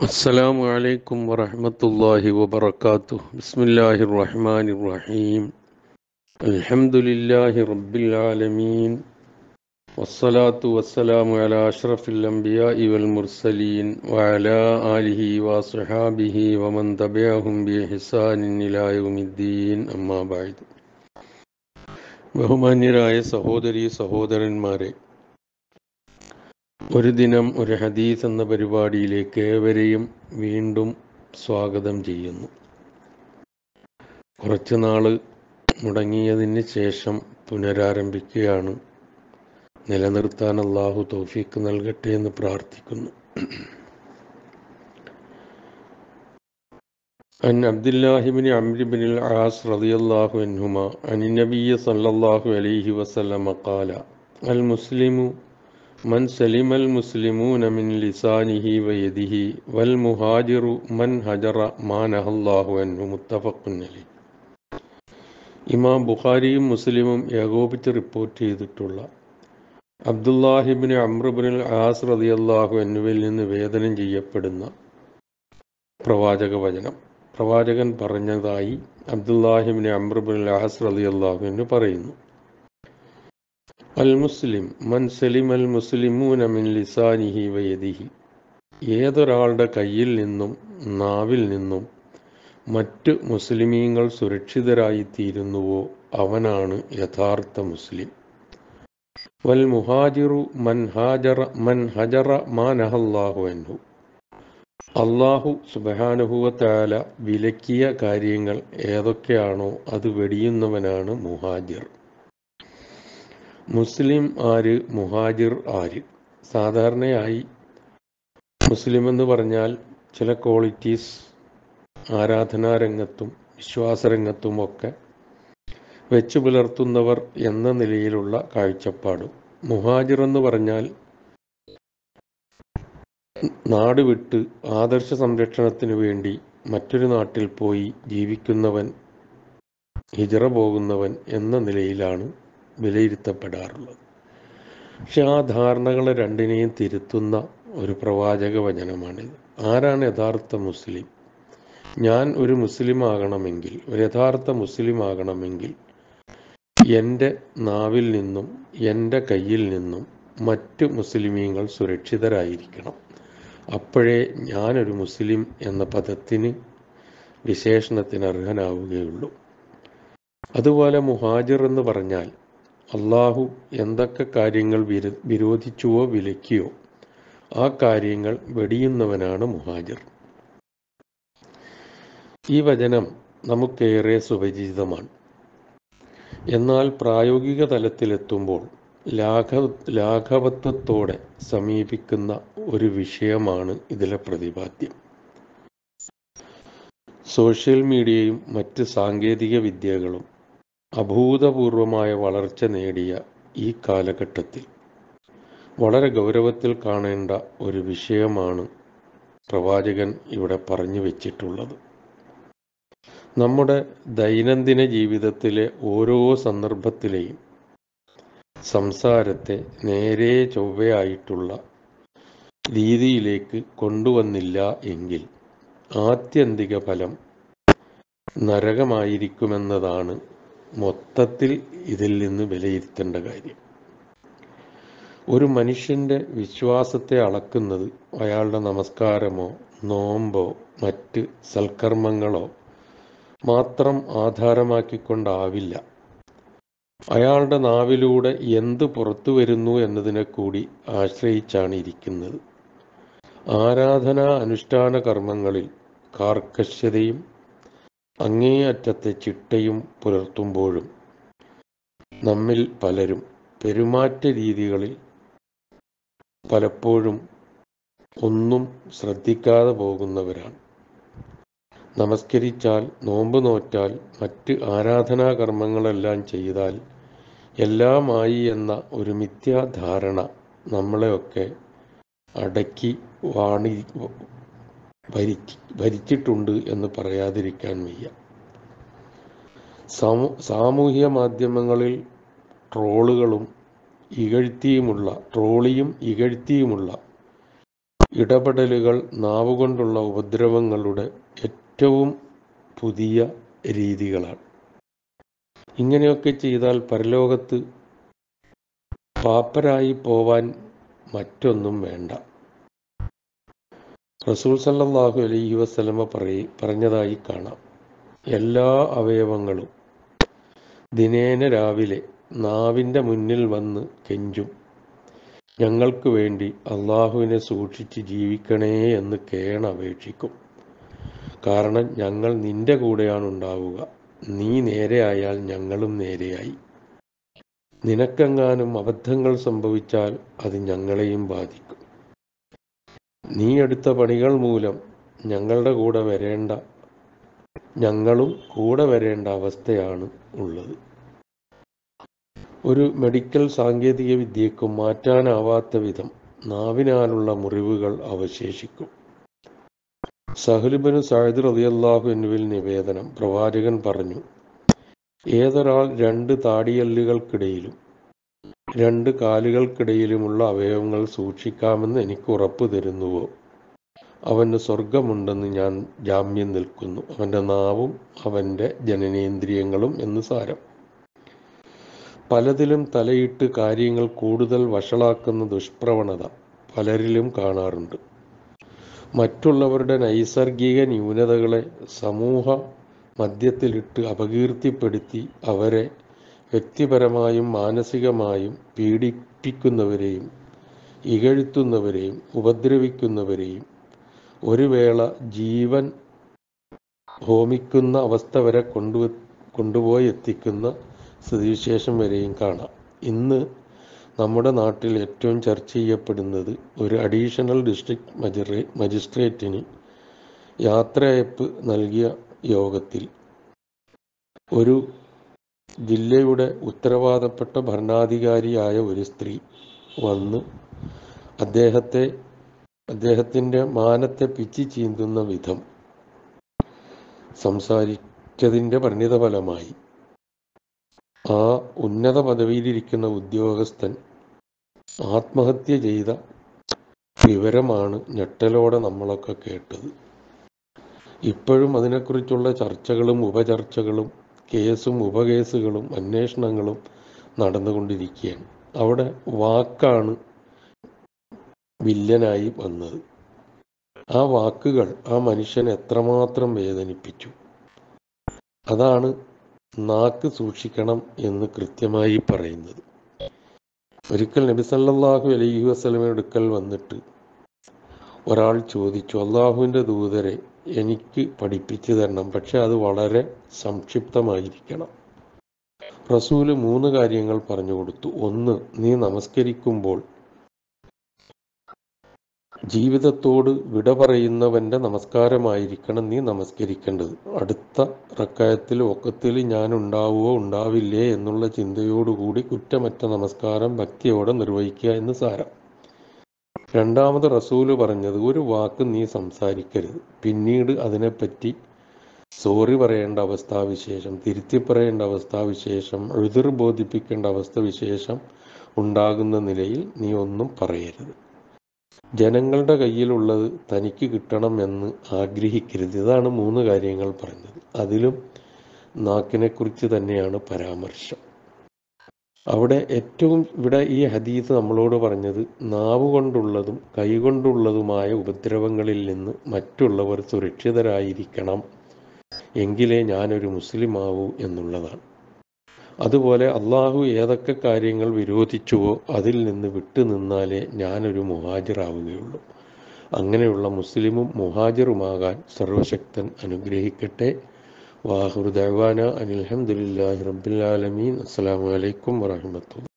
السلام عليكم ورحمة الله وبركاته بسم الله الرحمن الرحيم الحمد لله رب العالمين والصلاة والسلام على أشرف الأنبياء والمرسلين وعلى آله وصحابه ومن تبعهم بإحسان إلى يوم الدين أما بعد ബഹുമാന്യരായ സഹോദരി സഹോദരന്മാരെ ഒരു ദിനം ഒരു ഹദീസ് എന്ന പരിപാടിയിലേക്ക് ഏവരെയും വീണ്ടും സ്വാഗതം ചെയ്യുന്നു കുറച്ചു നാള് മുടങ്ങിയതിന് ശേഷം പുനരാരംഭിക്കുകയാണ് നിലനിർത്താൻ അള്ളാഹു തൗഫീക്ക് നൽകട്ടെ എന്ന് പ്രാർത്ഥിക്കുന്നു عن عبد الله بن عمرو بن العاص رضي الله عنهما عن النبي صلى الله عليه وسلم قال المسلم من سلم المسلمون من لسانه ويده والمهاجر من هجر ما نهى الله عنه متفق عليه ഇമാം ബുഖാരിയും മുസ്ലിമും ഏകോപിച്ച് റിപ്പോർട്ട് ചെയ്തിട്ടുള്ള അബ്ദുല്ലാഹിബിന് അമ്രുബിൻ ആസ് റതിയല്ലാഹു എന്നിവയിൽ നിന്ന് വേദനം ചെയ്യപ്പെടുന്ന പ്രവാചക വചനം പ്രവാചകൻ പറഞ്ഞതായി അബ്ദുല്ലാഹിബിന് അമ്രുബിൻ ആസ് റതിയല്ലാഹു എന്ന് പറയുന്നു അൽ മുസ്ലിം മൻ സലിം അൽ മുസ്ലിമൂന മിൻ ലിസാനിഹി വയദിഹി ഏതൊരാളുടെ കയ്യിൽ നിന്നും നാവിൽ നിന്നും മറ്റ് മുസ്ലിമീങ്ങൾ സുരക്ഷിതരായിത്തീരുന്നുവോ അവനാണ് യഥാർത്ഥ മുസ്ലിം വൽ മുഹാജിറു മൻ ഹാജറ മൻ ഹജറ മാ നഹല്ലാഹു അൻഹു അള്ളാഹു സുബഹാനുഭവത്താല വിലക്കിയ കാര്യങ്ങൾ ഏതൊക്കെയാണോ അത് വെടിയുന്നവനാണ് മുഹാജിർ മുസ്ലിം ആര് മുഹാജിർ ആര് സാധാരണയായി മുസ്ലിം എന്ന് പറഞ്ഞാൽ ചില ക്വാളിറ്റീസ് ആരാധനാരംഗത്തും വിശ്വാസരംഗത്തും ഒക്കെ വെച്ചു പുലർത്തുന്നവർ എന്ന നിലയിലുള്ള കാഴ്ചപ്പാടും മുഹാജിർ എന്ന് പറഞ്ഞാൽ നാട് വിട്ട് ആദർശ സംരക്ഷണത്തിന് വേണ്ടി മറ്റൊരു നാട്ടിൽ പോയി ജീവിക്കുന്നവൻ ഹിജറ പോകുന്നവൻ എന്ന നിലയിലാണ് വിലയിരുത്തപ്പെടാറുള്ളത് പക്ഷെ ആ ധാരണകളെ രണ്ടിനെയും തിരുത്തുന്ന ഒരു പ്രവാചക വചനമാണിത് ആരാണ് യഥാർത്ഥ മുസ്ലിം ഞാൻ ഒരു മുസ്ലിം ആകണമെങ്കിൽ ഒരു യഥാർത്ഥ മുസ്ലിം ആകണമെങ്കിൽ എൻ്റെ നാവിൽ നിന്നും എൻ്റെ കയ്യിൽ നിന്നും മറ്റ് മുസ്ലിമീങ്ങൾ സുരക്ഷിതരായിരിക്കണം അപ്പോഴേ ഞാനൊരു മുസ്ലിം എന്ന പദത്തിന് വിശേഷണത്തിന് അർഹനാവുകയുള്ളൂ അതുപോലെ മുഹാജിർ എന്ന് പറഞ്ഞാൽ അള്ളാഹു എന്തൊക്കെ കാര്യങ്ങൾ വിര വിരോധിച്ചുവോ വിലക്കിയോ ആ കാര്യങ്ങൾ വെടിയുന്നവനാണ് മുഹാജിർ ഈ വചനം നമുക്കേറെ സുപരിചിതമാണ് എന്നാൽ പ്രായോഗിക തലത്തിലെത്തുമ്പോൾ ലാഘ ലാഘവത്വത്തോടെ സമീപിക്കുന്ന ഒരു വിഷയമാണ് ഇതിലെ പ്രതിപാദ്യം സോഷ്യൽ മീഡിയയും മറ്റ് സാങ്കേതിക വിദ്യകളും അഭൂതപൂർവമായ വളർച്ച നേടിയ ഈ കാലഘട്ടത്തിൽ വളരെ ഗൗരവത്തിൽ കാണേണ്ട ഒരു വിഷയമാണ് പ്രവാചകൻ ഇവിടെ പറഞ്ഞു വെച്ചിട്ടുള്ളത് നമ്മുടെ ദൈനംദിന ജീവിതത്തിലെ ഓരോ സന്ദർഭത്തിലെയും സംസാരത്തെ നേരെ ചൊവ്വയായിട്ടുള്ള രീതിയിലേക്ക് കൊണ്ടുവന്നില്ല എങ്കിൽ ആത്യന്തിക ഫലം നരകമായിരിക്കുമെന്നതാണ് മൊത്തത്തിൽ ഇതിൽ നിന്ന് വിലയിരുത്തേണ്ട കാര്യം ഒരു മനുഷ്യൻ്റെ വിശ്വാസത്തെ അളക്കുന്നത് അയാളുടെ നമസ്കാരമോ നോമ്പോ മറ്റ് സൽക്കർമ്മങ്ങളോ മാത്രം ആധാരമാക്കിക്കൊണ്ടാവില്ല അയാളുടെ നാവിലൂടെ എന്ത് പുറത്തു വരുന്നു എന്നതിനെ കൂടി ആശ്രയിച്ചാണ് ഇരിക്കുന്നത് ആരാധനാ അനുഷ്ഠാന കർമ്മങ്ങളിൽ കാർക്കശ്യതയും അങ്ങേയറ്റത്തെ ചിട്ടയും പുലർത്തുമ്പോഴും നമ്മിൽ പലരും പെരുമാറ്റ രീതികളിൽ പലപ്പോഴും ഒന്നും ശ്രദ്ധിക്കാതെ പോകുന്നവരാണ് നമസ്കരിച്ചാൽ നോമ്പ് നോറ്റാൽ മറ്റ് ആരാധനാ കർമ്മങ്ങളെല്ലാം ചെയ്താൽ എല്ലാമായി എന്ന ഒരു മിഥ്യാധാരണ നമ്മളെയൊക്കെ അടക്കി വാണി ഭരിച്ച് ഭരിച്ചിട്ടുണ്ട് എന്ന് പറയാതിരിക്കാൻ വയ്യ സമൂ സാമൂഹ്യ മാധ്യമങ്ങളിൽ ട്രോളുകളും ഇകഴ്ത്തിയുമുള്ള ട്രോളിയും ഇകഴ്ത്തിയുമുള്ള ഇടപെടലുകൾ നാവുകൊണ്ടുള്ള ഉപദ്രവങ്ങളുടെ ഏറ്റവും പുതിയ രീതികളാണ് ഇങ്ങനെയൊക്കെ ചെയ്താൽ പരലോകത്ത് പാപ്പരായി പോവാൻ മറ്റൊന്നും വേണ്ട റസൂൽ സല്ലല്ലാഹു അലൈഹി വസല്ലമ പറയ പറഞ്ഞതായി കാണാം എല്ലാ അവയവങ്ങളും ദിനേന രാവിലെ നാവിൻ്റെ മുന്നിൽ വന്ന് കെഞ്ചും ഞങ്ങൾക്ക് വേണ്ടി അള്ളാഹുവിനെ സൂക്ഷിച്ച് ജീവിക്കണേ എന്ന് കേണപേക്ഷിക്കും കാരണം ഞങ്ങൾ നിന്റെ കൂടെയാണ് ഉണ്ടാവുക നീ നേരെയായാൽ ഞങ്ങളും നേരെയായി നിനക്കെങ്ങാനും അബദ്ധങ്ങൾ സംഭവിച്ചാൽ അത് ഞങ്ങളെയും ബാധിക്കും നീ എടുത്ത പണികൾ മൂലം ഞങ്ങളുടെ കൂടെ വരേണ്ട ഞങ്ങളും കൂടെ വരേണ്ട അവസ്ഥയാണ് ഉള്ളത് ഒരു മെഡിക്കൽ സാങ്കേതിക വിദ്യക്കും മാറ്റാനാവാത്ത വിധം നാവിനാലുള്ള മുറിവുകൾ അവശേഷിക്കും സഹലുബിന് സാഹിദ് റളിയല്ലാഹു എന്നുവിൽ നിവേദനം പ്രവാചകൻ പറഞ്ഞു ഏതൊരാൾ രണ്ട് താടിയല്ലുകൾക്കിടയിലും രണ്ട് കാലുകൾക്കിടയിലുമുള്ള അവയവങ്ങൾ സൂക്ഷിക്കാമെന്ന് എനിക്ക് ഉറപ്പു തരുന്നുവോ അവന് സ്വർഗമുണ്ടെന്ന് ഞാൻ ജാമ്യം നിൽക്കുന്നു അവൻ്റെ നാവും അവൻ്റെ ജനനേന്ദ്രിയങ്ങളും എന്ന് സാരം പലതിലും തലയിട്ട് കാര്യങ്ങൾ കൂടുതൽ വഷളാക്കുന്ന ദുഷ്പ്രവണത പലരിലും കാണാറുണ്ട് മറ്റുള്ളവരുടെ നൈസർഗിക ന്യൂനതകളെ സമൂഹ മധ്യത്തിലിട്ട് അപകീർത്തിപ്പെടുത്തി അവരെ വ്യക്തിപരമായും മാനസികമായും പീഡിപ്പിക്കുന്നവരെയും ഇകഴ്ത്തുന്നവരെയും ഉപദ്രവിക്കുന്നവരെയും ഒരു വേള ജീവൻ ഹോമിക്കുന്ന അവസ്ഥ വരെ കൊണ്ടു കൊണ്ടുപോയി എത്തിക്കുന്ന സ്ഥിതിവിശേഷം വരെയും കാണാം ഇന്ന് നമ്മുടെ നാട്ടിൽ ഏറ്റവും ചർച്ച ചെയ്യപ്പെടുന്നത് ഒരു അഡീഷണൽ ഡിസ്ട്രിക്ട് മജിസ്ട്രേ മജിസ്ട്രേറ്റിന് യാത്രയയപ്പ് നൽകിയ യോഗത്തിൽ ഒരു ജില്ലയുടെ ഉത്തരവാദപ്പെട്ട ഭരണാധികാരിയായ ഒരു സ്ത്രീ വന്ന് അദ്ദേഹത്തെ അദ്ദേഹത്തിൻ്റെ മാനത്തെ പിച്ചി ചീന്തുന്ന വിധം സംസാരിച്ചതിൻ്റെ പരിണിതഫലമായി ആ ഉന്നത പദവിയിലിരിക്കുന്ന ഉദ്യോഗസ്ഥൻ ആത്മഹത്യ ചെയ്ത വിവരമാണ് ഞെട്ടലോടെ നമ്മളൊക്കെ കേട്ടത് ഇപ്പോഴും അതിനെക്കുറിച്ചുള്ള ചർച്ചകളും ഉപചർച്ചകളും കേസും ഉപകേസുകളും അന്വേഷണങ്ങളും നടന്നുകൊണ്ടിരിക്കുകയാണ് അവിടെ വാക്കാണ് വില്ലനായി വന്നത് ആ വാക്കുകൾ ആ മനുഷ്യനെ എത്രമാത്രം വേദനിപ്പിച്ചു അതാണ് നാക്ക് സൂക്ഷിക്കണം എന്ന് കൃത്യമായി പറയുന്നത് ഒരിക്കൽ നബി സല്ലല്ലാഹു അലൈഹി വസല്ലമയുടെ അടുക്കൽ വന്നിട്ട് ഒരാൾ ചോദിച്ചു അള്ളാഹുവിൻ്റെ ദൂതരെ എനിക്ക് പഠിപ്പിച്ചു തരണം പക്ഷെ അത് വളരെ സംക്ഷിപ്തമായിരിക്കണം റസൂല് മൂന്ന് കാര്യങ്ങൾ പറഞ്ഞു കൊടുത്തു ഒന്ന് നീ നമസ്കരിക്കുമ്പോൾ ജീവിതത്തോട് വിട പറയുന്നവൻ്റെ നമസ്കാരമായിരിക്കണം നീ നമസ്കരിക്കേണ്ടത് അടുത്ത റക്കായത്തിൽ ഒക്കത്തിൽ ഞാൻ ഉണ്ടാവുമോ ഉണ്ടാവില്ലേ എന്നുള്ള ചിന്തയോടുകൂടി കുറ്റമറ്റ നമസ്കാരം ഭക്തിയോടെ നിർവഹിക്കുക എന്ന് സാരം രണ്ടാമത് റസൂല് പറഞ്ഞത് ഒരു വാക്ക് നീ സംസാരിക്കരുത് പിന്നീട് അതിനെപ്പറ്റി സോറി പറയേണ്ട അവസ്ഥാവിശേഷം തിരുത്തി പറയേണ്ട അവസ്ഥാവിശേഷം എതിർ ബോധിപ്പിക്കേണ്ട അവസ്ഥവിശേഷം ഉണ്ടാകുന്ന നിലയിൽ നീ ഒന്നും പറയരുത് ജനങ്ങളുടെ കയ്യിലുള്ളത് തനിക്ക് കിട്ടണം എന്ന് ആഗ്രഹിക്കരുത് ഇതാണ് മൂന്ന് കാര്യങ്ങൾ പറഞ്ഞത് അതിലും നാക്കിനെക്കുറിച്ച് തന്നെയാണ് പരാമർശം അവിടെ ഏറ്റവും ഇവിടെ ഈ ഹദീസ് നമ്മളോട് പറഞ്ഞത് നാവ് കൊണ്ടുള്ളതും കൈകൊണ്ടുള്ളതുമായ ഉപദ്രവങ്ങളിൽ നിന്ന് മറ്റുള്ളവർ സുരക്ഷിതരായിരിക്കണം എങ്കിലേ ഞാനൊരു മുസ്ലിം ആവൂ എന്നുള്ളതാണ് അതുപോലെ അള്ളാഹു ഏതൊക്കെ കാര്യങ്ങൾ വിരോധിച്ചുവോ അതിൽ നിന്ന് വിട്ടു നിന്നാലേ ഞാനൊരു മുഹാജിറാവുകയുള്ളൂ അങ്ങനെയുള്ള മുസ്ലിമും മുഹാജിറുമാകാൻ സർവശക്തൻ അനുഗ്രഹിക്കട്ടെ വാഹുർ ദവാന അനിൽഹമുല്ലാഹി റബ്ബിൽ ആലമീൻ അസ്സലാമു അലൈക്കും വറഹമത്തുള്ള